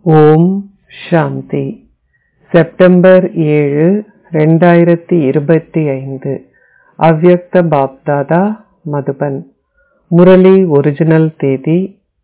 ஓம் சாந்தி September ஏழு ரெண்டாயிரத்தி இருபத்தி ஐந்து அவ்யக்த பாப்தாதா மதுபன் முரளி ஒரிஜினல் தேதி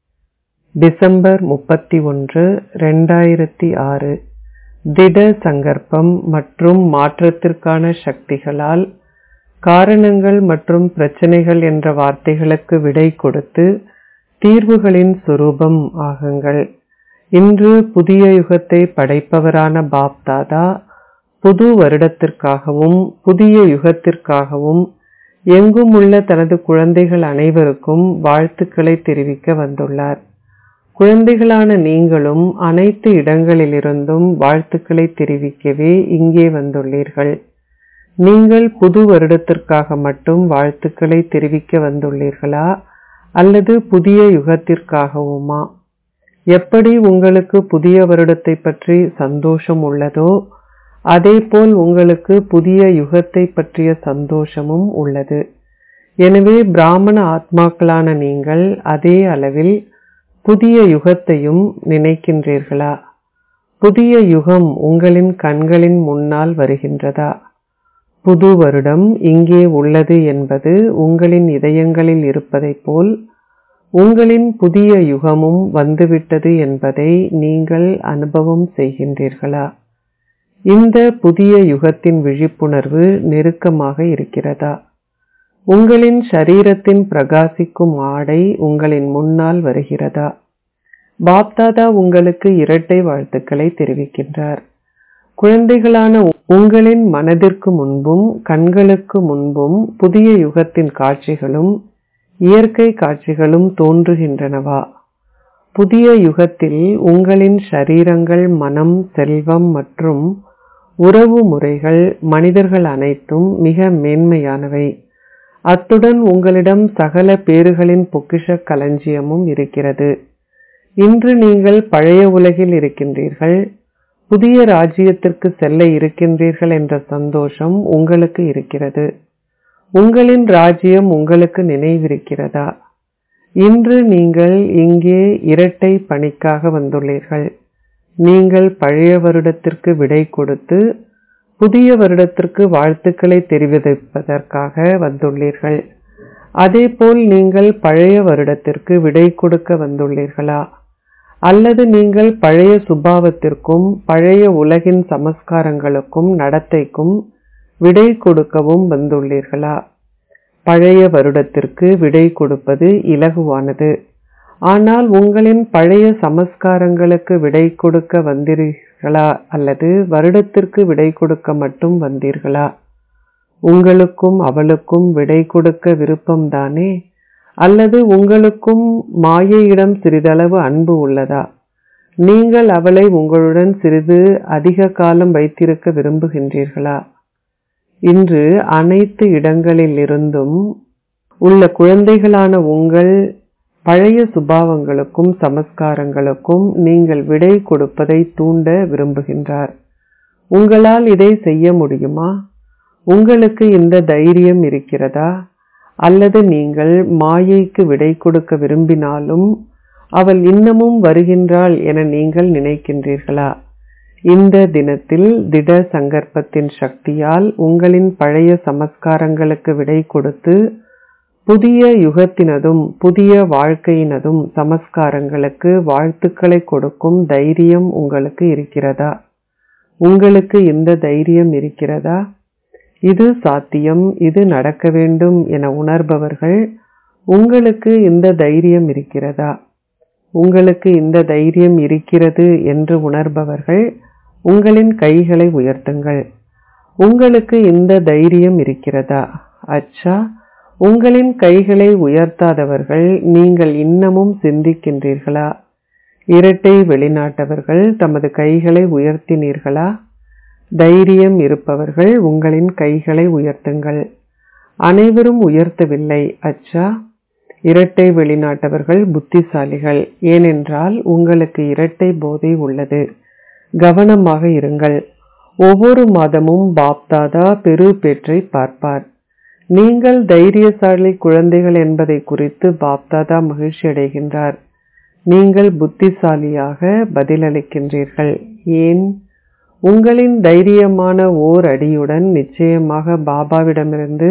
டிசம்பர் முப்பத்தி ஒன்று ரெண்டாயிரத்தி ஆறு திட சங்கற்பம் மற்றும் மாற்றத்திற்கான சக்திகளால் காரணங்கள் மற்றும் பிரச்சனைகள் என்ற வார்த்தைகளுக்கு விடை கொடுத்து தீர்வுகளின் சுரூபம் ஆகுங்கள் இன்று புதிய யுகத்தை படைப்பவரான பாப்தாதா புது வருடத்திற்காகவும் புதிய யுகத்திற்காகவும் எங்கும் உள்ள தனது குழந்தைகள் அனைவருக்கும் வாழ்த்துக்களை தெரிவிக்க வந்துள்ளார் குழந்தைகளான நீங்களும் அனைத்து இடங்களிலிருந்தும் வாழ்த்துக்களை தெரிவிக்கவே இங்கே வந்துள்ளீர்கள் நீங்கள் புது வருடத்திற்காக மட்டும் வாழ்த்துக்களை தெரிவிக்க வந்துள்ளீர்களா அல்லது புதிய யுகத்திற்காகவுமா எப்படி உங்களுக்கு புதிய வருடத்தை பற்றி சந்தோஷம் உள்ளதோ அதேபோல் உங்களுக்கு புதிய யுகத்தை பற்றிய சந்தோஷமும் உள்ளது எனவே பிராமண ஆத்மாக்களான நீங்கள் அதே அளவில் புதிய யுகத்தையும் நினைக்கின்றீர்களா புதிய யுகம் உங்களின் கண்களின் முன்னால் வருகின்றதா புது வருடம் இங்கே உள்ளது என்பது உங்களின் இதயங்களில் இருப்பதைப் போல் உங்களின் புதிய யுகமும் வந்துவிட்டது என்பதை நீங்கள் அனுபவம் செய்கின்றீர்களா இந்த புதிய யுகத்தின் விழிப்புணர்வு நெருக்கமாக இருக்கிறதா உங்களின் சரீரத்தின் பிரகாசிக்கும் ஆடை உங்களின் முன்னால் வருகிறதா பாப்தாதா உங்களுக்கு இரட்டை வாழ்த்துக்களை தெரிவிக்கின்றார் குழந்தைகளான உங்களின் மனதிற்கு முன்பும் கண்களுக்கு முன்பும் புதிய யுகத்தின் காட்சிகளும் இயற்கை காட்சிகளும் தோன்றுகின்றனவா புதிய யுகத்தில் உங்களின் ஷரீரங்கள் மனம் செல்வம் மற்றும் உறவு முறைகள் மனிதர்கள் அனைத்தும் மிக மேன்மையானவை அத்துடன் உங்களிடம் சகல பேறுகளின் பொக்கிஷ களஞ்சியமும் இருக்கிறது இன்று நீங்கள் பழைய உலகில் இருக்கின்றீர்கள் புதிய ராஜ்யத்திற்கு செல்ல இருக்கின்றீர்கள் என்ற சந்தோஷம் உங்களுக்கு இருக்கிறது உங்களின் ராஜ்யம் உங்களுக்கு நினைவிருக்கிறதா இன்று நீங்கள் இங்கே இரட்டை பணிக்காக வந்துள்ளீர்கள் நீங்கள் பழைய வருடத்திற்கு விடை கொடுத்து புதிய வருடத்திற்கு வாழ்த்துக்களை தெரிவிப்பதற்காக வந்துள்ளீர்கள் அதேபோல் நீங்கள் பழைய வருடத்திற்கு விடை கொடுக்க வந்துள்ளீர்களா அல்லது நீங்கள் பழைய சுபாவத்திற்கும் பழைய உலகின் சமஸ்காரங்களுக்கும் நடத்தைக்கும் விடை கொடுக்கவும் வந்துள்ளீர்களா பழைய வருடத்திற்கு விடை கொடுப்பது இலகுவானது ஆனால் உங்களின் பழைய சமஸ்காரங்களுக்கு விடை கொடுக்க வந்தீர்களா அல்லது வருடத்திற்கு விடை கொடுக்க மட்டும் வந்தீர்களா உங்களுக்கும் அவளுக்கும் விடை கொடுக்க விருப்பம்தானே அல்லது உங்களுக்கும் மாயையிடம் சிறிதளவு அன்பு உள்ளதா நீங்கள் அவளை உங்களுடன் சிறிது அதிக காலம் வைத்திருக்க விரும்புகின்றீர்களா இன்று அனைத்து இடங்களில் இருந்தும் உள்ள குழந்தைகளான உங்கள் பழைய சுபாவங்களுக்கும் சமஸ்காரங்களுக்கும் நீங்கள் விடை கொடுப்பதை தூண்ட விரும்புகின்றார் உங்களால் இதை செய்ய முடியுமா உங்களுக்கு இந்த தைரியம் இருக்கிறதா அல்லது நீங்கள் மாயைக்கு விடை கொடுக்க விரும்பினாலும் அவள் இன்னமும் வருகின்றாள் என நீங்கள் நினைக்கின்றீர்களா இந்த தினத்தில் திட சங்கற்பத்தின் சக்தியால் உங்களின் பழைய சமஸ்காரங்களுக்கு விடை கொடுத்து புதிய யுகத்தினதும் புதிய வாழ்க்கையினதும் சமஸ்காரங்களுக்கு வாழ்த்துக்களை கொடுக்கும் தைரியம் உங்களுக்கு இருக்கிறதா உங்களுக்கு இந்த தைரியம் இருக்கிறதா இது சாத்தியம் இது நடக்க வேண்டும் என உணர்பவர்கள் உங்களுக்கு இந்த தைரியம் இருக்கிறதா உங்களுக்கு இந்த தைரியம் இருக்கிறது என்று உணர்பவர்கள் உங்களின் கைகளை உயர்த்துங்கள் உங்களுக்கு இந்த தைரியம் இருக்கிறதா அச்சா உங்களின் கைகளை உயர்த்தாதவர்கள் நீங்கள் இன்னமும் சிந்திக்கின்றீர்களா இரட்டை வெளிநாட்டவர்கள் தமது கைகளை உயர்த்தினீர்களா தைரியம் இருப்பவர்கள் உங்களின் கைகளை உயர்த்துங்கள் அனைவரும் உயர்த்தவில்லை அச்சா இரட்டை வெளிநாட்டவர்கள் புத்திசாலிகள் ஏனென்றால் உங்களுக்கு இரட்டை போதை உள்ளது கவனமாக இருங்கள் ஒவ்வொரு மாதமும் பாப்தாதா பெரு பேற்றை பார்ப்பார் நீங்கள் தைரியசாலி குழந்தைகள் என்பதை குறித்து பாப்தாதா மகிழ்ச்சி அடைகின்றார் நீங்கள் புத்திசாலியாக பதிலளிக்கின்றீர்கள் ஏன் உங்களின் தைரியமான ஓர் அடியுடன் நிச்சயமாக பாபாவிடமிருந்து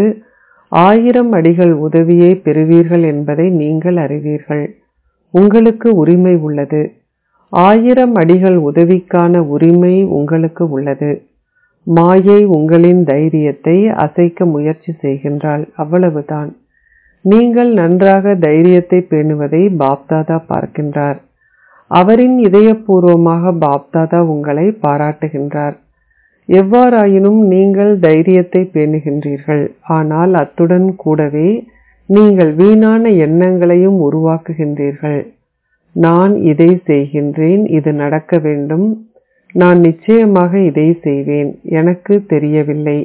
ஆயிரம் அடிகள் உதவியை பெறுவீர்கள் என்பதை நீங்கள் அறிவீர்கள் உங்களுக்கு உரிமை உள்ளது ஆயிரம் அடிகள் உதவிக்கான உரிமை உங்களுக்கு உள்ளது மாயை உங்களின் தைரியத்தை அசைக்க முயற்சி செய்கின்றாள் அவ்வளவுதான் நீங்கள் நன்றாக தைரியத்தை பேணுவதை பாப்தாதா பார்க்கின்றார் அவரின் இதயபூர்வமாக பாப்தாதா உங்களை பாராட்டுகின்றார் எவ்வாறாயினும் நீங்கள் தைரியத்தை பேணுகின்றீர்கள் ஆனால் அத்துடன் கூடவே நீங்கள் வீணான எண்ணங்களையும் உருவாக்குகின்றீர்கள் நான் இதை செய்கின்றேன் இது நடக்க வேண்டும் நான் நிச்சயமாக இதை செய்வேன் எனக்கு தெரியவில்லை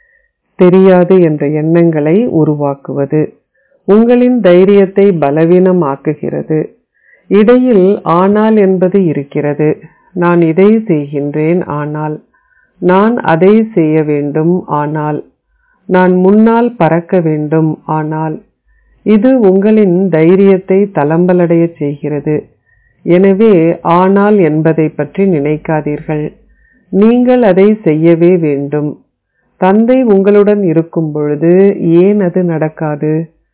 தெரியாது என்ற எண்ணங்களை உருவாக்குவது உங்களின் தைரியத்தை பலவீனமாக்குகிறது இடையில் ஆனால் என்பது இருக்கிறது நான் இதை செய்கின்றேன் ஆனால் நான் அதை செய்ய வேண்டும் ஆனால் நான் முன்னால் பறக்க வேண்டும் ஆனால் இது உங்களின் தைரியத்தை தளம்பலடைய செய்கிறது எனவே ஆனால் என்பதை பற்றி நினைக்காதீர்கள் நீங்கள் அதை செய்யவே வேண்டும் தந்தை உங்களுடன் இருக்கும் பொழுது ஏன் அது நடக்காது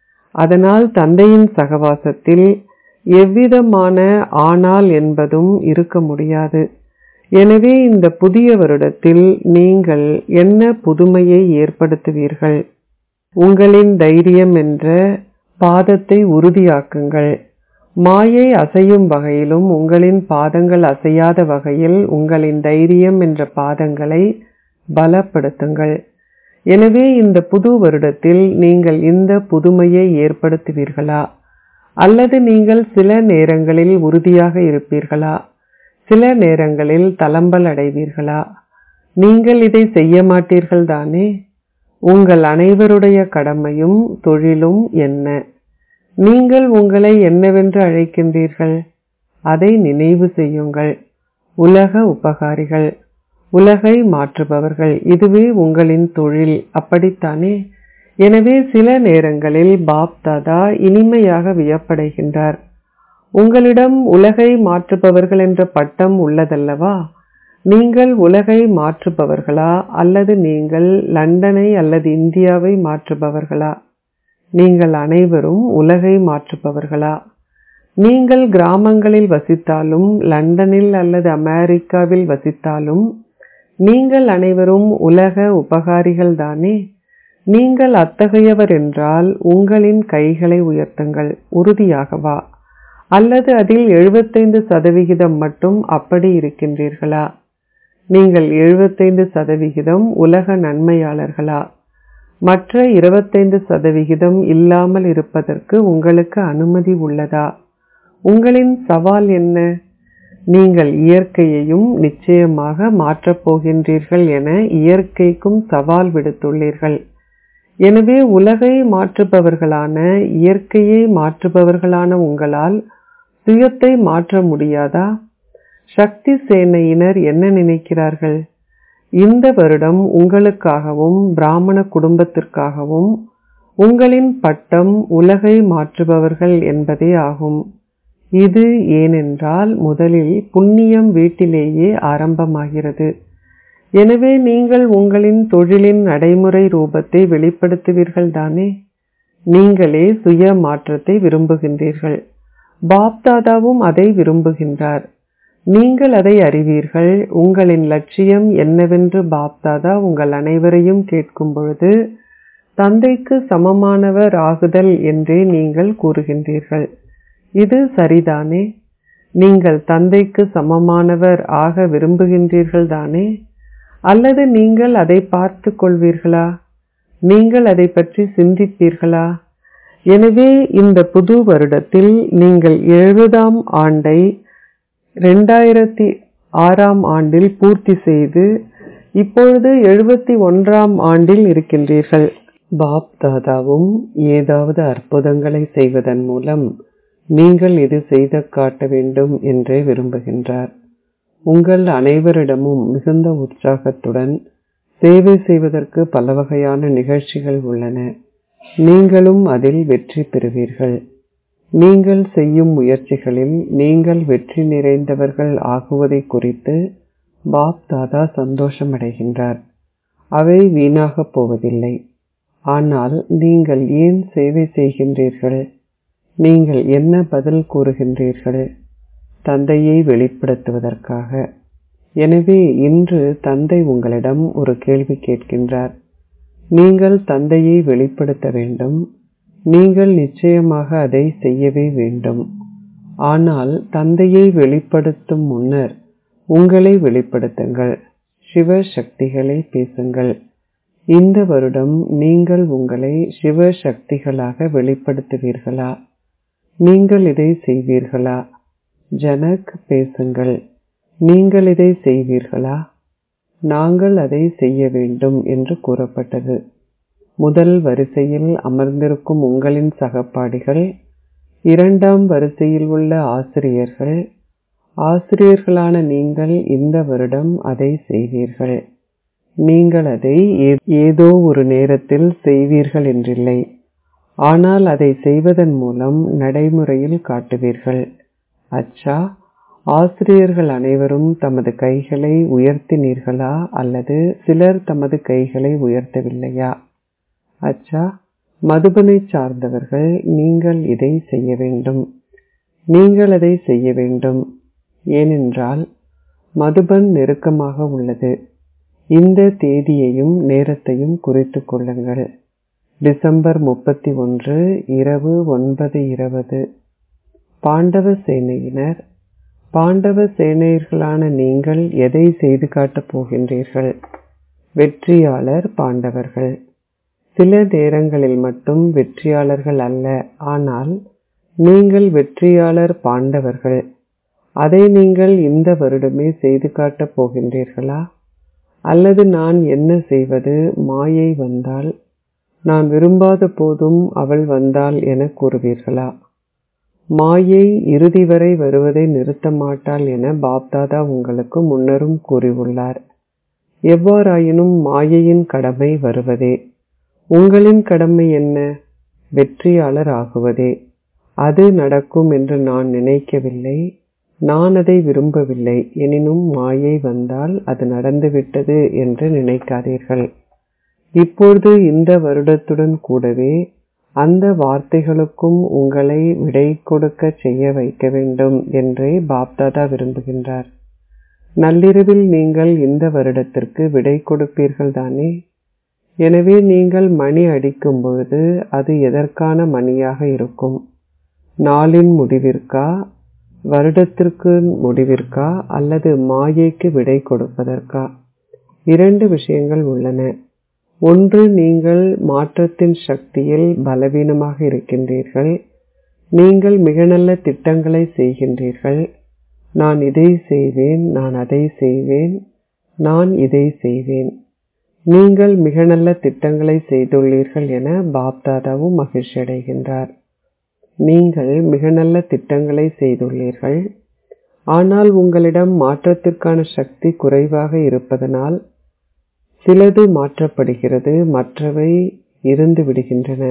அதனால் தந்தையின் சகவாசத்தில் எவ்விதமான ஆனால் என்பதும் இருக்க முடியாது எனவே இந்த புதிய வருடத்தில் நீங்கள் என்ன புதுமையை ஏற்படுத்துவீர்கள் உங்களின் தைரியம் என்ற பாதத்தை உறுதியாக்குங்கள் மாயை அசையும் வகையிலும் உங்களின் பாதங்கள் அசையாத வகையில் உங்களின் தைரியம் என்ற பாதங்களை பலப்படுத்துங்கள் எனவே இந்த புது வருடத்தில் நீங்கள் இந்த புதுமையை ஏற்படுத்துவீர்களா அல்லது நீங்கள் சில நேரங்களில் உறுதியாக இருப்பீர்களா சில நேரங்களில் தளம்பல் அடைவீர்களா நீங்கள் இதை செய்ய மாட்டீர்கள் தானே உங்கள் அனைவருடைய கடமையும் தொழிலும் என்ன நீங்கள் உங்களை என்னவென்று அழைக்கின்றீர்கள் அதை நினைவு செய்யுங்கள் உலக உபகாரிகள் உலகை மாற்றுபவர்கள் இதுவே உங்களின் தொழில் அப்படித்தானே எனவே சில நேரங்களில் பாப் தாதா இனிமையாக வியப்படைகின்றார் உங்களிடம் உலகை மாற்றுபவர்கள் என்ற பட்டம் உள்ளதல்லவா நீங்கள் உலகை மாற்றுபவர்களா அல்லது நீங்கள் லண்டனை அல்லது இந்தியாவை மாற்றுபவர்களா நீங்கள் அனைவரும் உலகை மாற்றுபவர்களா நீங்கள் கிராமங்களில் வசித்தாலும் லண்டனில் அல்லது அமெரிக்காவில் வசித்தாலும் நீங்கள் அனைவரும் உலக உபகாரிகள் தானே நீங்கள் அத்தகையவர் என்றால் உங்களின் கைகளை உயர்த்துங்கள் உறுதியாகவா அல்லது அதில் எழுபத்தைந்து சதவிகிதம் மட்டும் அப்படி இருக்கின்றீர்களா நீங்கள் எழுபத்தைந்து சதவிகிதம் உலக நன்மையாளர்களா மற்ற இருபத்தைந்து சதவிகிதம் இல்லாமல் இருப்பதற்கு உங்களுக்கு அனுமதி உள்ளதா உங்களின் சவால் என்ன நீங்கள் இயற்கையையும் நிச்சயமாக மாற்றப் போகின்றீர்கள் என இயற்கைக்கும் சவால் விடுத்துள்ளீர்கள் எனவே உலகை மாற்றுபவர்களான இயற்கையை மாற்றுபவர்களான உங்களால் சுயத்தை மாற்ற முடியாதா சக்தி சேனையினர் என்ன நினைக்கிறார்கள் இந்த வருடம் உங்களுக்காகவும் பிராமண குடும்பத்திற்காகவும் உங்களின் பட்டம் உலகை மாற்றுபவர்கள் என்பதே ஆகும் இது ஏனென்றால் முதலில் புண்ணியம் வீட்டிலேயே ஆரம்பமாகிறது எனவே நீங்கள் உங்களின் தொழிலின் நடைமுறை ரூபத்தை வெளிப்படுத்துவீர்கள் தானே நீங்களே சுய மாற்றத்தை விரும்புகின்றீர்கள் பாப்தாதாவும் அதை விரும்புகின்றார் நீங்கள் அதை அறிவீர்கள் உங்களின் லட்சியம் என்னவென்று பாப்தாதா உங்கள் அனைவரையும் கேட்கும் பொழுது தந்தைக்கு சமமானவர் ஆகுதல் என்றே நீங்கள் கூறுகின்றீர்கள் இது சரிதானே நீங்கள் தந்தைக்கு சமமானவர் ஆக விரும்புகின்றீர்கள் தானே அல்லது நீங்கள் அதை பார்த்து கொள்வீர்களா நீங்கள் அதை பற்றி சிந்திப்பீர்களா எனவே இந்த புது வருடத்தில் நீங்கள் எழுபதாம் ஆண்டை இரண்டாயிரத்தி ஆறாம் ஆண்டில் பூர்த்தி செய்து இப்பொழுது எழுபத்தி ஒன்றாம் ஆண்டில் இருக்கின்றீர்கள் பாப் தாதாவும் ஏதாவது அற்புதங்களை செய்வதன் மூலம் நீங்கள் இது செய்து காட்ட வேண்டும் என்றே விரும்புகின்றார் உங்கள் அனைவரிடமும் மிகுந்த உற்சாகத்துடன் சேவை செய்வதற்கு பல வகையான நிகழ்ச்சிகள் உள்ளன நீங்களும் அதில் வெற்றி பெறுவீர்கள் நீங்கள் செய்யும் முயற்சிகளில் நீங்கள் வெற்றி நிறைந்தவர்கள் ஆகுவதை குறித்து பாப் தாதா சந்தோஷமடைகின்றார் அவை வீணாகப் போவதில்லை ஆனால் நீங்கள் ஏன் சேவை செய்கின்றீர்கள் நீங்கள் என்ன பதில் கூறுகின்றீர்கள் தந்தையை வெளிப்படுத்துவதற்காக எனவே இன்று தந்தை உங்களிடம் ஒரு கேள்வி கேட்கின்றார் நீங்கள் தந்தையை வெளிப்படுத்த வேண்டும் நீங்கள் நிச்சயமாக அதை செய்யவே வேண்டும் ஆனால் தந்தையை வெளிப்படுத்தும் முன்னர் உங்களை வெளிப்படுத்துங்கள் சிவ சக்திகளை பேசுங்கள் இந்த வருடம் நீங்கள் உங்களை சிவ சக்திகளாக வெளிப்படுத்துவீர்களா நீங்கள் இதை செய்வீர்களா ஜனக் பேசுங்கள் நீங்கள் இதை செய்வீர்களா நாங்கள் அதை செய்ய வேண்டும் என்று கூறப்பட்டது முதல் வரிசையில் அமர்ந்திருக்கும் உங்களின் சகப்பாடிகள் இரண்டாம் வரிசையில் உள்ள ஆசிரியர்கள் ஆசிரியர்களான நீங்கள் இந்த வருடம் அதை செய்வீர்கள் நீங்கள் அதை ஏதோ ஒரு நேரத்தில் செய்வீர்கள் என்றில்லை ஆனால் அதை செய்வதன் மூலம் நடைமுறையில் காட்டுவீர்கள் அச்சா ஆசிரியர்கள் அனைவரும் தமது கைகளை உயர்த்தினீர்களா அல்லது சிலர் தமது கைகளை உயர்த்தவில்லையா அச்சா மதுபனை சார்ந்தவர்கள் நீங்கள் இதை செய்ய வேண்டும் நீங்கள் அதை செய்ய வேண்டும் ஏனென்றால் மதுபன் நெருக்கமாக உள்ளது இந்த தேதியையும் நேரத்தையும் குறித்துக் கொள்ளுங்கள் டிசம்பர் முப்பத்தி ஒன்று இரவு ஒன்பது இருபது பாண்டவ சேனையினர் பாண்டவ சேனையர்களான நீங்கள் எதை செய்து காட்டப் போகின்றீர்கள் வெற்றியாளர் பாண்டவர்கள் சில நேரங்களில் மட்டும் வெற்றியாளர்கள் அல்ல ஆனால் நீங்கள் வெற்றியாளர் பாண்டவர்கள் அதை நீங்கள் இந்த வருடமே செய்து காட்டப் போகின்றீர்களா அல்லது நான் என்ன செய்வது மாயை வந்தால் நான் விரும்பாத போதும் அவள் வந்தாள் என கூறுவீர்களா மாயை இறுதி வரை வருவதை நிறுத்த மாட்டாள் என பாப்தாதா உங்களுக்கு முன்னரும் கூறியுள்ளார் எவ்வாறாயினும் மாயையின் கடமை வருவதே உங்களின் கடமை என்ன வெற்றியாளர் ஆகுவதே அது நடக்கும் என்று நான் நினைக்கவில்லை நான் அதை விரும்பவில்லை எனினும் மாயை வந்தால் அது நடந்துவிட்டது என்று நினைக்காதீர்கள் இப்பொழுது இந்த வருடத்துடன் கூடவே அந்த வார்த்தைகளுக்கும் உங்களை விடை கொடுக்க செய்ய வைக்க வேண்டும் என்றே பாப்தாதா விரும்புகின்றார் நள்ளிரவில் நீங்கள் இந்த வருடத்திற்கு விடை கொடுப்பீர்கள் தானே எனவே நீங்கள் மணி அடிக்கும் பொழுது அது எதற்கான மணியாக இருக்கும் நாளின் முடிவிற்கா வருடத்திற்கு முடிவிற்கா அல்லது மாயைக்கு விடை கொடுப்பதற்கா இரண்டு விஷயங்கள் உள்ளன ஒன்று நீங்கள் மாற்றத்தின் சக்தியில் பலவீனமாக இருக்கின்றீர்கள் நீங்கள் மிக நல்ல திட்டங்களை செய்கின்றீர்கள் நான் இதை செய்வேன் நான் அதை செய்வேன் நான் இதை செய்வேன் நீங்கள் மிக நல்ல திட்டங்களை செய்துள்ளீர்கள் என பாப்தாதாவும் மகிழ்ச்சி அடைகின்றார் நீங்கள் மிக நல்ல திட்டங்களை செய்துள்ளீர்கள் ஆனால் உங்களிடம் மாற்றத்திற்கான சக்தி குறைவாக இருப்பதனால் சிலது மாற்றப்படுகிறது மற்றவை இருந்து விடுகின்றன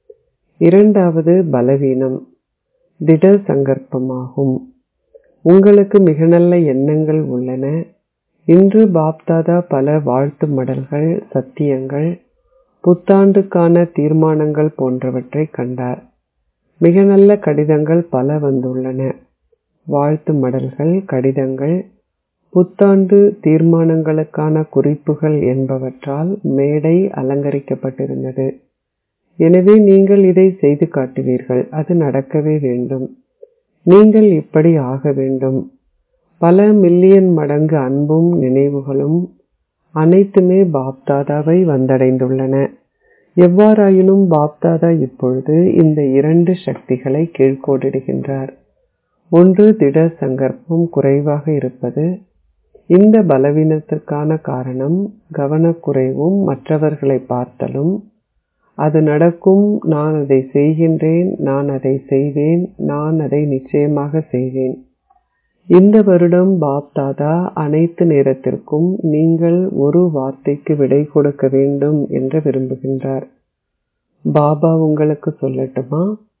இரண்டாவது பலவீனம் திட சங்கற்பமாகும் உங்களுக்கு மிக நல்ல எண்ணங்கள் உள்ளன இன்று பாப்தாதா பல வாழ்த்து மடல்கள் சத்தியங்கள் புத்தாண்டுக்கான தீர்மானங்கள் போன்றவற்றை கண்டார் மிக நல்ல கடிதங்கள் பல வந்துள்ளன வாழ்த்து மடல்கள் கடிதங்கள் புத்தாண்டு தீர்மானங்களுக்கான குறிப்புகள் என்பவற்றால் மேடை அலங்கரிக்கப்பட்டிருந்தது எனவே நீங்கள் இதை செய்து காட்டுவீர்கள் அது நடக்கவே வேண்டும் நீங்கள் இப்படி ஆக வேண்டும் பல மில்லியன் மடங்கு அன்பும் நினைவுகளும் அனைத்துமே பாப்தாதாவை வந்தடைந்துள்ளன எவ்வாறாயினும் பாப்தாதா இப்பொழுது இந்த இரண்டு சக்திகளை கீழ்கோடிடுகின்றார் ஒன்று திட சங்கற்பம் குறைவாக இருப்பது இந்த பலவீனத்திற்கான காரணம் கவனக்குறைவும் மற்றவர்களை பார்த்தலும் அது நடக்கும் நான் அதை செய்கின்றேன் நான் அதை செய்வேன் நான் அதை நிச்சயமாக செய்வேன் இந்த வருடம் பாப்தாதா அனைத்து நேரத்திற்கும் நீங்கள் ஒரு வார்த்தைக்கு விடை கொடுக்க வேண்டும் என்று விரும்புகின்றார் பாபா உங்களுக்கு சொல்லட்டுமா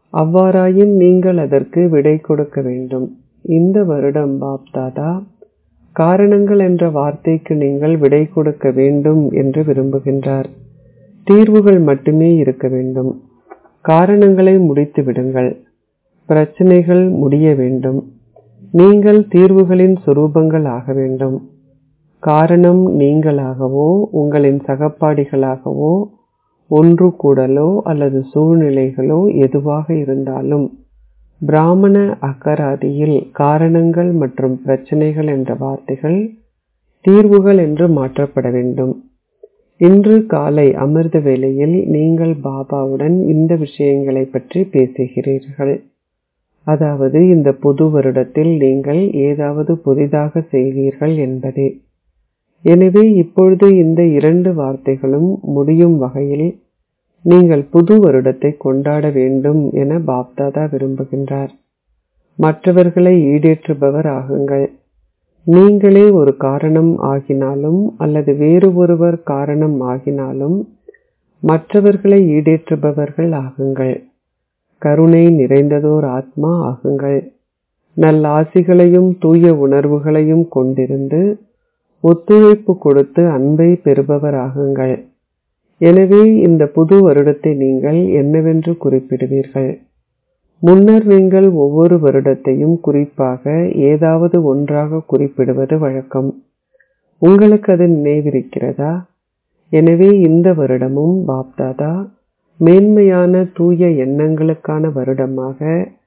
அவ்வாறாயின் நீங்கள் அதற்கு விடை கொடுக்க வேண்டும் இந்த வருடம் பாப்தாதா காரணங்கள் என்ற வார்த்தைக்கு நீங்கள் விடை கொடுக்க வேண்டும் என்று விரும்புகின்றார் தீர்வுகள் மட்டுமே இருக்க வேண்டும் காரணங்களை முடித்து விடுங்கள் பிரச்சனைகள் முடிய வேண்டும் நீங்கள் தீர்வுகளின் சுரூபங்கள் ஆக வேண்டும் காரணம் நீங்களாகவோ உங்களின் சகப்பாடிகளாகவோ ஒன்று கூடலோ அல்லது சூழ்நிலைகளோ எதுவாக இருந்தாலும் பிராமண அகராதியில் காரணங்கள் மற்றும் பிரச்சனைகள் என்ற வார்த்தைகள் தீர்வுகள் என்று மாற்றப்பட வேண்டும் இன்று காலை அமிர்த வேளையில் நீங்கள் பாபாவுடன் இந்த விஷயங்களை பற்றி பேசுகிறீர்கள் அதாவது இந்த புது வருடத்தில் நீங்கள் ஏதாவது புதிதாக செய்வீர்கள் என்பதே எனவே இப்பொழுது இந்த இரண்டு வார்த்தைகளும் முடியும் வகையில் நீங்கள் புது வருடத்தை கொண்டாட வேண்டும் என பாப்தாதா விரும்புகின்றார் மற்றவர்களை ஈடேற்றுபவர் ஆகுங்கள் நீங்களே ஒரு காரணம் ஆகினாலும் அல்லது வேறு ஒருவர் காரணம் ஆகினாலும் மற்றவர்களை ஈடேற்றுபவர்கள் ஆகுங்கள் கருணை நிறைந்ததோர் ஆத்மா ஆகுங்கள் நல்லாசிகளையும் தூய உணர்வுகளையும் கொண்டிருந்து ஒத்துழைப்பு கொடுத்து அன்பை பெறுபவராகுங்கள் எனவே இந்த புது வருடத்தை நீங்கள் என்னவென்று குறிப்பிடுவீர்கள் முன்னர் நீங்கள் ஒவ்வொரு வருடத்தையும் குறிப்பாக ஏதாவது ஒன்றாக குறிப்பிடுவது வழக்கம் உங்களுக்கு அது நினைவிருக்கிறதா எனவே இந்த வருடமும் பாப்தாதா மேன்மையான தூய எண்ணங்களுக்கான வருடமாக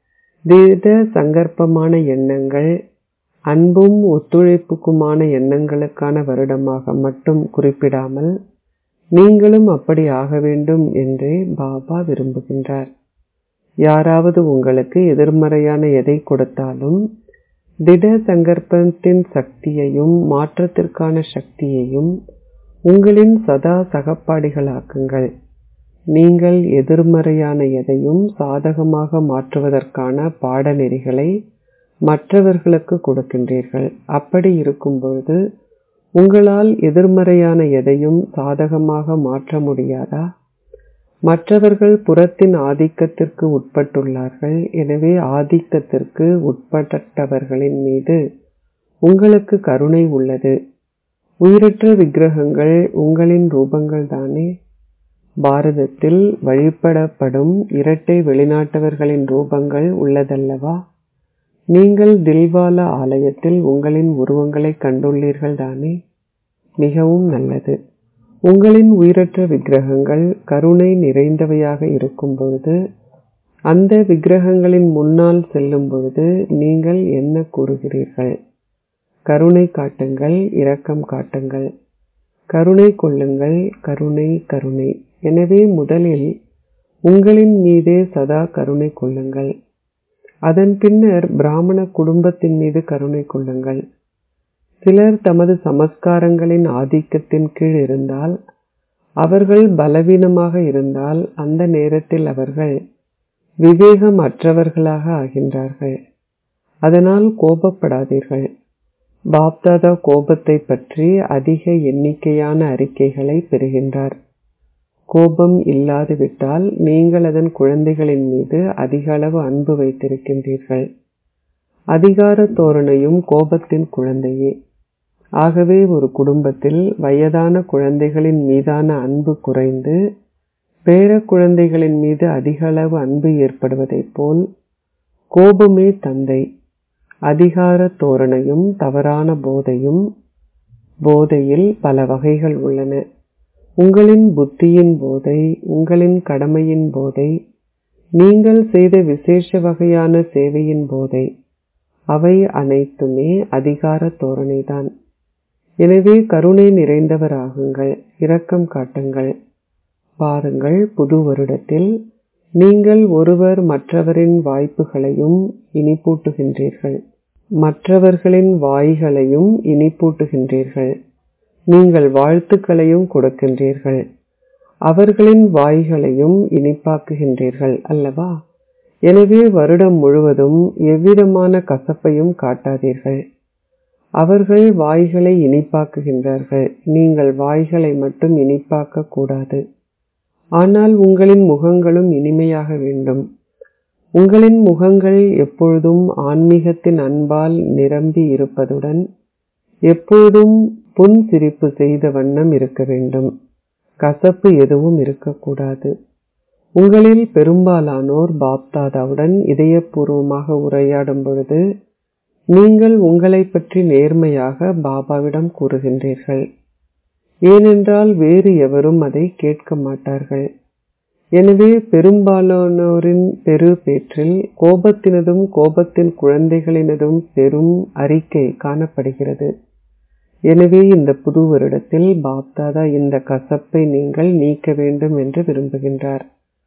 திட சங்கற்பமான எண்ணங்கள் அன்பும் ஒத்துழைப்புக்குமான எண்ணங்களுக்கான வருடமாக மட்டும் குறிப்பிடாமல் நீங்களும் அப்படி ஆக வேண்டும் என்றே பாபா விரும்புகின்றார் யாராவது உங்களுக்கு எதிர்மறையான எதை கொடுத்தாலும் திட சங்கற்பத்தின் சக்தியையும் மாற்றத்திற்கான சக்தியையும் உங்களின் சதா சகப்பாடிகளாக்குங்கள் நீங்கள் எதிர்மறையான எதையும் சாதகமாக மாற்றுவதற்கான பாடநெறிகளை மற்றவர்களுக்கு கொடுக்கின்றீர்கள் அப்படி இருக்கும்பொழுது உங்களால் எதிர்மறையான எதையும் சாதகமாக மாற்ற முடியாதா மற்றவர்கள் புறத்தின் ஆதிக்கத்திற்கு உட்பட்டுள்ளார்கள் எனவே ஆதிக்கத்திற்கு உட்பட்டவர்களின் மீது உங்களுக்கு கருணை உள்ளது உயிரற்ற விக்கிரகங்கள் உங்களின் ரூபங்கள் தானே பாரதத்தில் வழிபடப்படும் இரட்டை வெளிநாட்டவர்களின் ரூபங்கள் உள்ளதல்லவா நீங்கள் தில்வாலா ஆலயத்தில் உங்களின் உருவங்களை கண்டுள்ளீர்கள் தானே மிகவும் நல்லது உங்களின் உயிரற்ற விக்கிரகங்கள் கருணை நிறைந்தவையாக இருக்கும் பொழுது அந்த விக்கிரகங்களின் முன்னால் செல்லும் பொழுது நீங்கள் என்ன கூறுகிறீர்கள் கருணை காட்டுங்கள் இரக்கம் காட்டுங்கள் கருணை கொள்ளுங்கள் கருணை கருணை எனவே முதலில் உங்களின் மீதே சதா கருணை கொள்ளுங்கள் அதன் பின்னர் பிராமண குடும்பத்தின் மீது கருணை கொள்ளுங்கள் சிலர் தமது சமஸ்காரங்களின் ஆதிக்கத்தின் கீழ் இருந்தால் அவர்கள் பலவீனமாக இருந்தால் அந்த நேரத்தில் அவர்கள் விவேகம் அற்றவர்களாக ஆகின்றார்கள் அதனால் கோபப்படாதீர்கள் பாப்தாதா கோபத்தை பற்றி அதிக எண்ணிக்கையான அறிக்கைகளை பெறுகின்றார் கோபம் இல்லாது விட்டால் நீங்கள் அதன் குழந்தைகளின் மீது அதிக அளவு அன்பு வைத்திருக்கின்றீர்கள் அதிகார தோரணையும் கோபத்தின் குழந்தையே ஆகவே ஒரு குடும்பத்தில் வயதான குழந்தைகளின் மீதான அன்பு குறைந்து பேர குழந்தைகளின் மீது அதிக அளவு அன்பு ஏற்படுவதைப் போல் கோபமே தந்தை அதிகார தோரணையும் தவறான போதையும் போதையில் பல வகைகள் உள்ளன உங்களின் புத்தியின் போதை உங்களின் கடமையின் போதை நீங்கள் செய்த விசேஷ வகையான சேவையின் போதை அவை அனைத்துமே அதிகார தோரணைதான் எனவே கருணை நிறைந்தவராகுங்கள் இரக்கம் காட்டுங்கள் பாருங்கள் புது வருடத்தில் நீங்கள் ஒருவர் மற்றவரின் வாய்ப்புகளையும் இனிப்பூட்டுகின்றீர்கள் மற்றவர்களின் வாய்களையும் இனிப்பூட்டுகின்றீர்கள் நீங்கள் வாழ்த்துக்களையும் கொடுக்கின்றீர்கள் அவர்களின் வாய்களையும் இனிப்பாக்குகின்றீர்கள் அல்லவா எனவே வருடம் முழுவதும் எவ்விதமான கசப்பையும் காட்டாதீர்கள் அவர்கள் வாய்களை இனிப்பாக்குகின்றார்கள் நீங்கள் வாய்களை மட்டும் இனிப்பாக்க கூடாது ஆனால் உங்களின் முகங்களும் இனிமையாக வேண்டும் உங்களின் முகங்கள் எப்பொழுதும் ஆன்மீகத்தின் அன்பால் நிரம்பி இருப்பதுடன் எப்போதும் புன்சிரிப்பு செய்த வண்ணம் இருக்க வேண்டும் கசப்பு எதுவும் இருக்கக்கூடாது உங்களில் பெரும்பாலானோர் பாப்தாதாவுடன் இதயபூர்வமாக உரையாடும் பொழுது நீங்கள் உங்களை பற்றி நேர்மையாக பாபாவிடம் கூறுகின்றீர்கள் ஏனென்றால் வேறு எவரும் அதை கேட்க மாட்டார்கள் எனவே பெரும்பாலானோரின் பெரு பேற்றில் கோபத்தினதும் கோபத்தின் குழந்தைகளினதும் பெரும் அறிக்கை காணப்படுகிறது எனவே இந்த புது வருடத்தில் பாப்தாதா இந்த கசப்பை நீங்கள் நீக்க வேண்டும் என்று விரும்புகின்றார்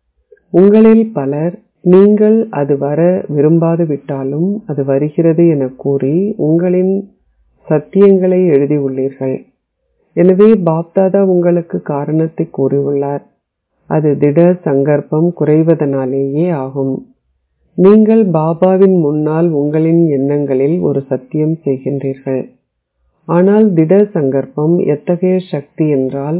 உங்களில் பலர் நீங்கள் அது வர விரும்பாது விட்டாலும் அது வருகிறது என கூறி உங்களின் சத்தியங்களை எழுதியுள்ளீர்கள் எனவே பாப்தாதா உங்களுக்கு காரணத்தை கூறியுள்ளார் அது திட சங்கற்பம் குறைவதனாலேயே ஆகும் நீங்கள் பாபாவின் முன்னால் உங்களின் எண்ணங்களில் ஒரு சத்தியம் செய்கின்றீர்கள் ஆனால் திட சங்கற்பம் எத்தகைய சக்தி என்றால்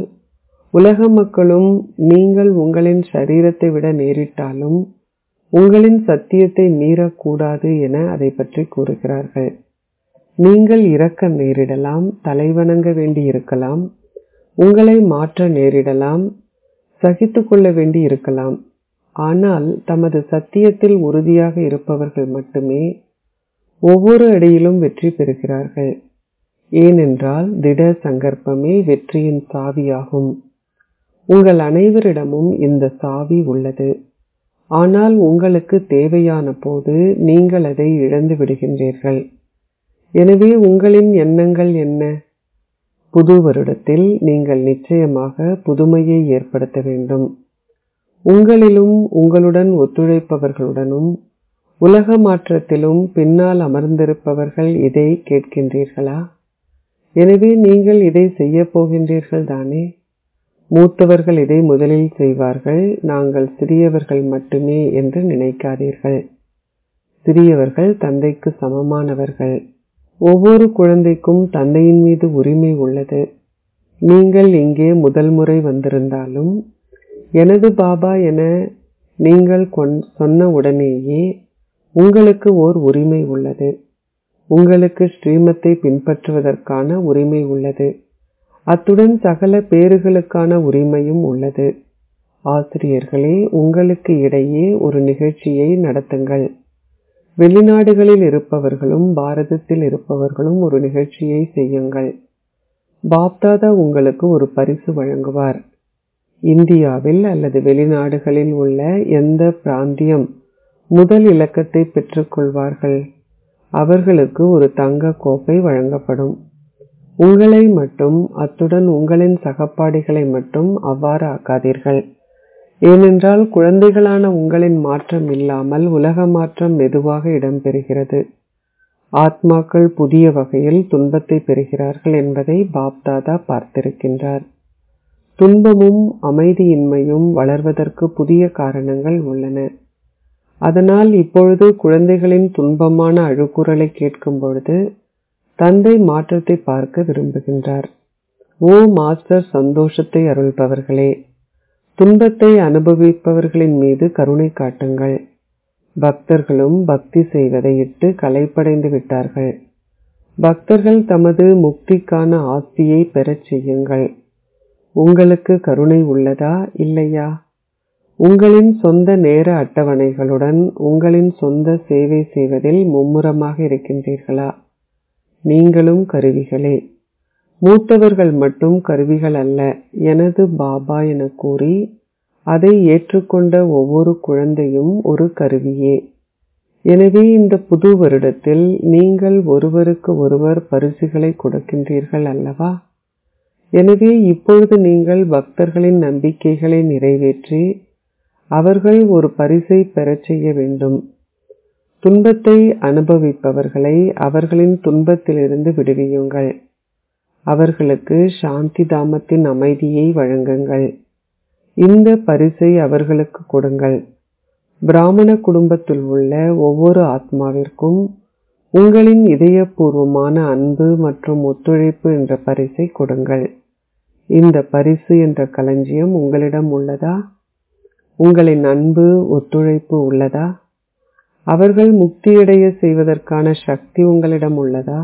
உலக மக்களும் நீங்கள் உங்களின் சரீரத்தை விட நேரிட்டாலும் உங்களின் சத்தியத்தை மீறக்கூடாது என அதை பற்றி கூறுகிறார்கள் நீங்கள் இறக்க நேரிடலாம் தலைவணங்க வேண்டி இருக்கலாம் உங்களை மாற்ற நேரிடலாம் சகித்துக் கொள்ள வேண்டி இருக்கலாம் ஆனால் தமது சத்தியத்தில் உறுதியாக இருப்பவர்கள் மட்டுமே ஒவ்வொரு அடியிலும் வெற்றி பெறுகிறார்கள் ஏனென்றால் திட சங்கற்பமே வெற்றியின் சாவியாகும் உங்கள் அனைவரிடமும் இந்த சாவி உள்ளது ஆனால் உங்களுக்கு தேவையான போது நீங்கள் அதை இழந்து விடுகின்றீர்கள் எனவே உங்களின் எண்ணங்கள் என்ன புது வருடத்தில் நீங்கள் நிச்சயமாக புதுமையை ஏற்படுத்த வேண்டும் உங்களிலும் உங்களுடன் ஒத்துழைப்பவர்களுடனும் உலக மாற்றத்திலும் பின்னால் அமர்ந்திருப்பவர்கள் இதை கேட்கின்றீர்களா எனவே நீங்கள் இதை செய்ய போகின்றீர்கள் தானே மூத்தவர்கள் இதை முதலில் செய்வார்கள் நாங்கள் சிறியவர்கள் மட்டுமே என்று நினைக்காதீர்கள் சிறியவர்கள் தந்தைக்கு சமமானவர்கள் ஒவ்வொரு குழந்தைக்கும் தந்தையின் மீது உரிமை உள்ளது நீங்கள் இங்கே முதல் முறை வந்திருந்தாலும் எனது பாபா என நீங்கள் சொன்ன உடனேயே உங்களுக்கு ஓர் உரிமை உள்ளது உங்களுக்கு ஸ்ரீமத்தை பின்பற்றுவதற்கான உரிமை உள்ளது அத்துடன் சகல பேறுகளுக்கான உரிமையும் உள்ளது ஆசிரியர்களே உங்களுக்கு இடையே ஒரு நிகழ்ச்சியை நடத்துங்கள் வெளிநாடுகளில் இருப்பவர்களும் பாரதத்தில் இருப்பவர்களும் ஒரு நிகழ்ச்சியை செய்யுங்கள் பாப்தாதா உங்களுக்கு ஒரு பரிசு வழங்குவார் இந்தியாவில் அல்லது வெளிநாடுகளில் உள்ள எந்த பிராந்தியம் முதல் இலக்கத்தை பெற்றுக்கொள்வார்கள் அவர்களுக்கு ஒரு தங்க கோப்பை வழங்கப்படும் உங்களை மட்டும் அத்துடன் உங்களின் சகப்பாடிகளை மட்டும் அவ்வாறு ஆக்காதீர்கள் ஏனென்றால் குழந்தைகளான உங்களின் மாற்றம் இல்லாமல் உலக மாற்றம் மெதுவாக இடம்பெறுகிறது ஆத்மாக்கள் புதிய வகையில் துன்பத்தை பெறுகிறார்கள் என்பதை பாப்தாதா பார்த்திருக்கின்றார் துன்பமும் அமைதியின்மையும் வளர்வதற்கு புதிய காரணங்கள் உள்ளன அதனால் இப்பொழுது குழந்தைகளின் துன்பமான அழுக்குரலை கேட்கும் பொழுது தந்தை மாற்றத்தை பார்க்க விரும்புகின்றார் ஓ மாஸ்டர் சந்தோஷத்தை அருள்பவர்களே துன்பத்தை அனுபவிப்பவர்களின் மீது கருணை காட்டுங்கள் பக்தர்களும் பக்தி செய்வதை இட்டு கலைப்படைந்து விட்டார்கள் பக்தர்கள் தமது முக்திக்கான ஆஸ்தியை பெறச் செய்யுங்கள் உங்களுக்கு கருணை உள்ளதா இல்லையா உங்களின் சொந்த நேர அட்டவணைகளுடன் உங்களின் சொந்த சேவை செய்வதில் மும்முரமாக இருக்கின்றீர்களா நீங்களும் கருவிகளே மூத்தவர்கள் மட்டும் கருவிகள் அல்ல எனது பாபா என கூறி அதை ஏற்றுக்கொண்ட ஒவ்வொரு குழந்தையும் ஒரு கருவியே எனவே இந்த புது வருடத்தில் நீங்கள் ஒருவருக்கு ஒருவர் பரிசுகளை கொடுக்கின்றீர்கள் அல்லவா எனவே இப்பொழுது நீங்கள் பக்தர்களின் நம்பிக்கைகளை நிறைவேற்றி அவர்கள் ஒரு பரிசை பெறச் செய்ய வேண்டும் துன்பத்தை அனுபவிப்பவர்களை அவர்களின் துன்பத்திலிருந்து விடுவியுங்கள் அவர்களுக்கு சாந்தி தாமத்தின் அமைதியை வழங்குங்கள் இந்த பரிசை அவர்களுக்கு கொடுங்கள் பிராமண குடும்பத்தில் உள்ள ஒவ்வொரு ஆத்மாவிற்கும் உங்களின் இதயபூர்வமான அன்பு மற்றும் ஒத்துழைப்பு என்ற பரிசை கொடுங்கள் இந்த பரிசு என்ற களஞ்சியம் உங்களிடம் உள்ளதா உங்களின் அன்பு ஒத்துழைப்பு உள்ளதா அவர்கள் முக்தியடைய செய்வதற்கான சக்தி உங்களிடம் உள்ளதா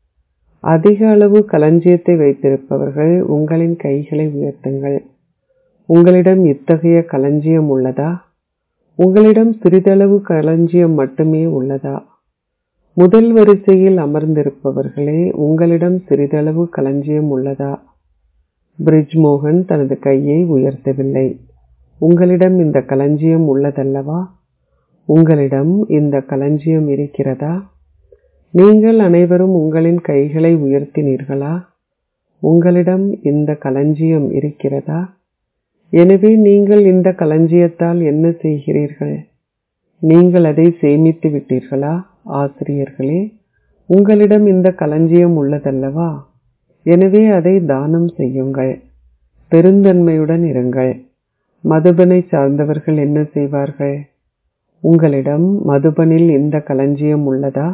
அதிக அளவு களஞ்சியத்தை வைத்திருப்பவர்கள் உங்களின் கைகளை உயர்த்துங்கள் உங்களிடம் இத்தகைய களஞ்சியம் உள்ளதா உங்களிடம் சிறிதளவு களஞ்சியம் மட்டுமே உள்ளதா முதல் வரிசையில் அமர்ந்திருப்பவர்களே உங்களிடம் சிறிதளவு களஞ்சியம் உள்ளதா பிரிட்ஜ் மோகன் தனது கையை உயர்த்தவில்லை உங்களிடம் இந்த களஞ்சியம் உள்ளதல்லவா உங்களிடம் இந்த களஞ்சியம் இருக்கிறதா நீங்கள் அனைவரும் உங்களின் கைகளை உயர்த்தினீர்களா உங்களிடம் இந்த களஞ்சியம் இருக்கிறதா எனவே நீங்கள் இந்த களஞ்சியத்தால் என்ன செய்கிறீர்கள் நீங்கள் அதை சேமித்து விட்டீர்களா ஆசிரியர்களே உங்களிடம் இந்த களஞ்சியம் உள்ளதல்லவா எனவே அதை தானம் செய்யுங்கள் பெருந்தன்மையுடன் இருங்கள் மதுபனை சார்ந்தவர்கள் என்ன செய்வார்கள் உங்களிடம் மதுபனில் இந்த களஞ்சியம் உள்ளதா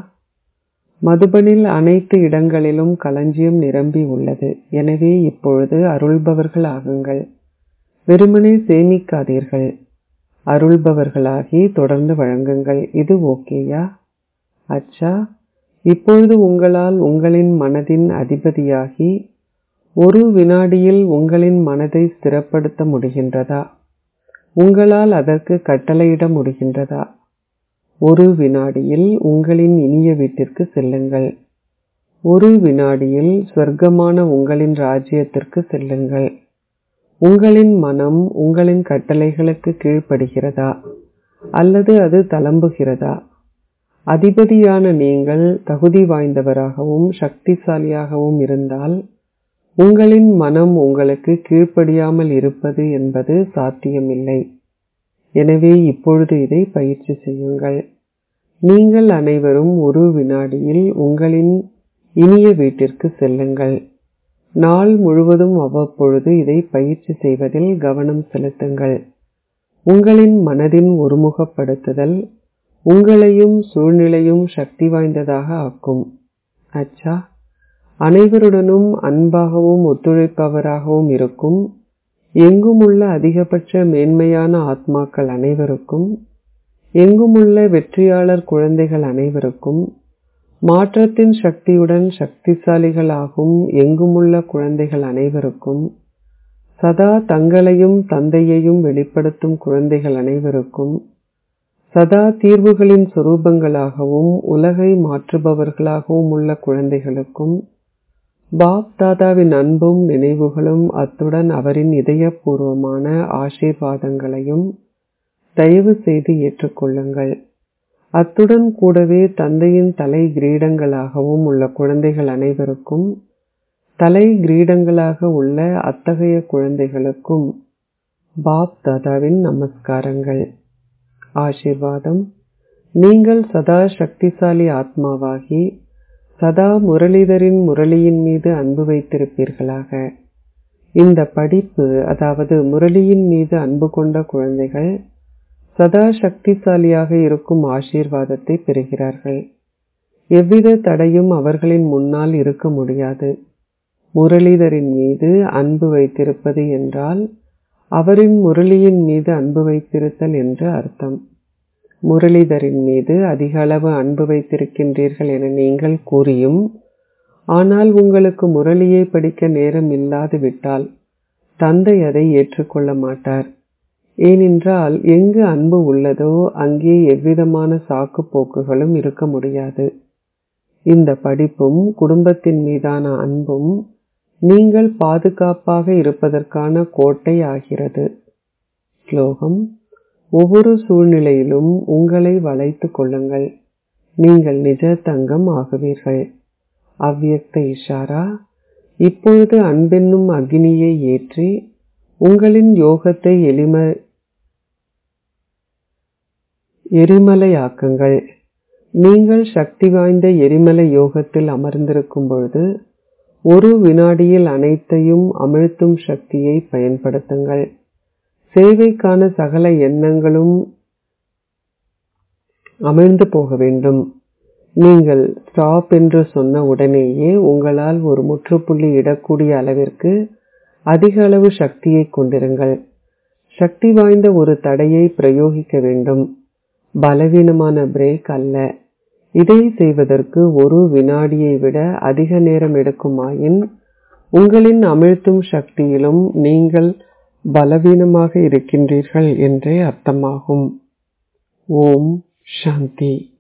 மதுபனில் அனைத்து இடங்களிலும் களஞ்சியம் நிரம்பி உள்ளது எனவே இப்பொழுது அருள்பவர்கள் ஆகுங்கள் வெறுமனே சேமிக்காதீர்கள் அருள்பவர்களாகி தொடர்ந்து வழங்குங்கள் இது ஓகேயா அச்சா இப்பொழுது உங்களால் உங்களின் மனதின் அதிபதியாகி ஒரு வினாடியில் உங்களின் மனதை ஸ்திரப்படுத்த முடிகின்றதா உங்களால் அதற்கு கட்டளையிட முடிகின்றதா ஒரு வினாடியில் உங்களின் இனிய வீட்டிற்கு செல்லுங்கள் ஒரு வினாடியில் சொர்க்கமான உங்களின் ராஜ்யத்திற்கு செல்லுங்கள் உங்களின் மனம் உங்களின் கட்டளைகளுக்கு கீழ்ப்படுகிறதா அல்லது அது தளம்புகிறதா அதிபதியான நீங்கள் தகுதி வாய்ந்தவராகவும் சக்திசாலியாகவும் இருந்தால் உங்களின் மனம் உங்களுக்கு கீழ்ப்படியாமல் இருப்பது என்பது சாத்தியமில்லை எனவே இப்பொழுது இதை பயிற்சி செய்யுங்கள் நீங்கள் அனைவரும் ஒரு வினாடியில் உங்களின் இனிய வீட்டிற்கு செல்லுங்கள் நாள் முழுவதும் அவ்வப்பொழுது இதை பயிற்சி செய்வதில் கவனம் செலுத்துங்கள் உங்களின் மனதின் ஒருமுகப்படுத்துதல் உங்களையும் சூழ்நிலையும் சக்தி வாய்ந்ததாக ஆக்கும் அச்சா அனைவருடனும் அன்பாகவும் ஒத்துழைப்பவராகவும் இருக்கும் எங்குமுள்ள அதிகபட்ச மேன்மையான ஆத்மாக்கள் அனைவருக்கும் எங்குமுள்ள வெற்றியாளர் குழந்தைகள் அனைவருக்கும் மாற்றத்தின் சக்தியுடன் சக்திசாலிகளாகும் எங்குமுள்ள குழந்தைகள் அனைவருக்கும் சதா தங்களையும் தந்தையையும் வெளிப்படுத்தும் குழந்தைகள் அனைவருக்கும் சதா தீர்வுகளின் சொரூபங்களாகவும் உலகை மாற்றுபவர்களாகவும் உள்ள குழந்தைகளுக்கும் பாப் தாதாவின் அன்பும் நினைவுகளும் அத்துடன் அவரின் இதயபூர்வமான ஆசீர்வாதங்களையும் தயவு செய்து ஏற்றுக்கொள்ளுங்கள் அத்துடன் கூடவே தந்தையின் தலை கிரீடங்களாகவும் உள்ள குழந்தைகள் அனைவருக்கும் தலை கிரீடங்களாக உள்ள அத்தகைய குழந்தைகளுக்கும் பாப் தாதாவின் நமஸ்காரங்கள் ஆசீர்வாதம் நீங்கள் சதா சக்திசாலி ஆத்மாவாகி சதா முரளிதரின் முரளியின் மீது அன்பு வைத்திருப்பீர்களாக இந்த படிப்பு அதாவது முரளியின் மீது அன்பு கொண்ட குழந்தைகள் சதா சக்திசாலியாக இருக்கும் ஆசீர்வாதத்தை பெறுகிறார்கள் எவ்வித தடையும் அவர்களின் முன்னால் இருக்க முடியாது முரளிதரின் மீது அன்பு வைத்திருப்பது என்றால் அவரின் முரளியின் மீது அன்பு வைத்திருத்தல் என்று அர்த்தம் முரளிதரின் மீது அதிக அளவு அன்பு வைத்திருக்கின்றீர்கள் என நீங்கள் கூறியும் ஆனால் உங்களுக்கு முரளியை படிக்க நேரம் இல்லாது விட்டால் தந்தை அதை ஏற்றுக்கொள்ள மாட்டார் ஏனென்றால் எங்கு அன்பு உள்ளதோ அங்கே எவ்விதமான சாக்கு போக்குகளும் இருக்க முடியாது இந்த படிப்பும் குடும்பத்தின் மீதான அன்பும் நீங்கள் பாதுகாப்பாக இருப்பதற்கான கோட்டை ஆகிறது ஸ்லோகம் ஒவ்வொரு சூழ்நிலையிலும் உங்களை வளைத்துக் கொள்ளுங்கள் நீங்கள் நிஜ தங்கம் ஆகுவீர்கள் அவ்வியக்த இஷாரா இப்பொழுது அன்பென்னும் அக்னியை ஏற்றி உங்களின் யோகத்தை எளிம எரிமலையாக்குங்கள் நீங்கள் சக்தி வாய்ந்த எரிமலை யோகத்தில் அமர்ந்திருக்கும் பொழுது ஒரு வினாடியில் அனைத்தையும் அமிழ்த்தும் சக்தியை பயன்படுத்துங்கள் சேவைக்கான சகல எண்ணங்களும் அமிழ்ந்து போக வேண்டும் நீங்கள் ஸ்டாப் என்று சொன்ன உடனேயே உங்களால் ஒரு முற்றுப்புள்ளி இடக்கூடிய அளவிற்கு அதிக அளவு சக்தியை கொண்டிருங்கள் சக்தி வாய்ந்த ஒரு தடையை பிரயோகிக்க வேண்டும் பலவீனமான பிரேக் அல்ல இதை செய்வதற்கு ஒரு வினாடியை விட அதிக நேரம் எடுக்குமாயின் உங்களின் அமிழ்த்தும் சக்தியிலும் நீங்கள் பலவீனமாக இருக்கின்றீர்கள் என்றே அர்த்தமாகும் ஓம் சாந்தி